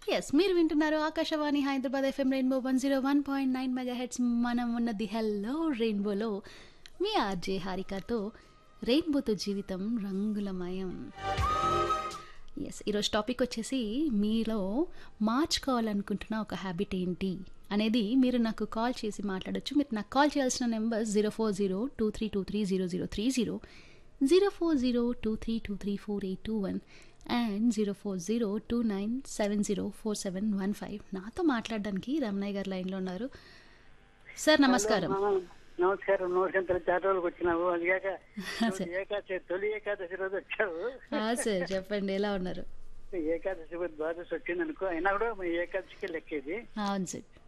Yes మీరు వింటున్నారు Akashvani Hyderabad FM rainbow one zero one point nine mega hits మనం ఉన్నది హెల్లో రెయిన్బోలో మీ ఆర్జే హారికతో రెయిన్బోతో జీవితం రంగులమయం ఎస్ ఈరోజు టాపిక్ వచ్చేసి మీలో మార్చుకోవాలనుకుంటున్న ఒక హ్యాబిట్ ఏంటి అనేది మీరు నాకు కాల్ చేసి మాట్లాడొచ్చు మీరు నాకు కాల్ చేయాల్సిన number zero four zero two three two three zero zero three zero zero four zero two three two three four eight two one and zero four zero two nine seven zero four seven one five నాతో మాట్లాడడానికి రమణయ్య గారు లైన్లో ఉన్నారు sir నమస్కారం ఆ, నమస్కారం నమస్కారం చాలా రోజులకు వచ్చినావు అదిగాక సరే. ఏకాదశి తొలి ఏకాదశి రోజు వచ్చావు ఆ, సార్ చెప్పండి ఎలా ఉన్నారు ఏకాదశి రోజు ద్వాదశి వచ్చింది అనుకో అయినా కూడా మీ ఏకాదశికి లెక్కేది అవును సార్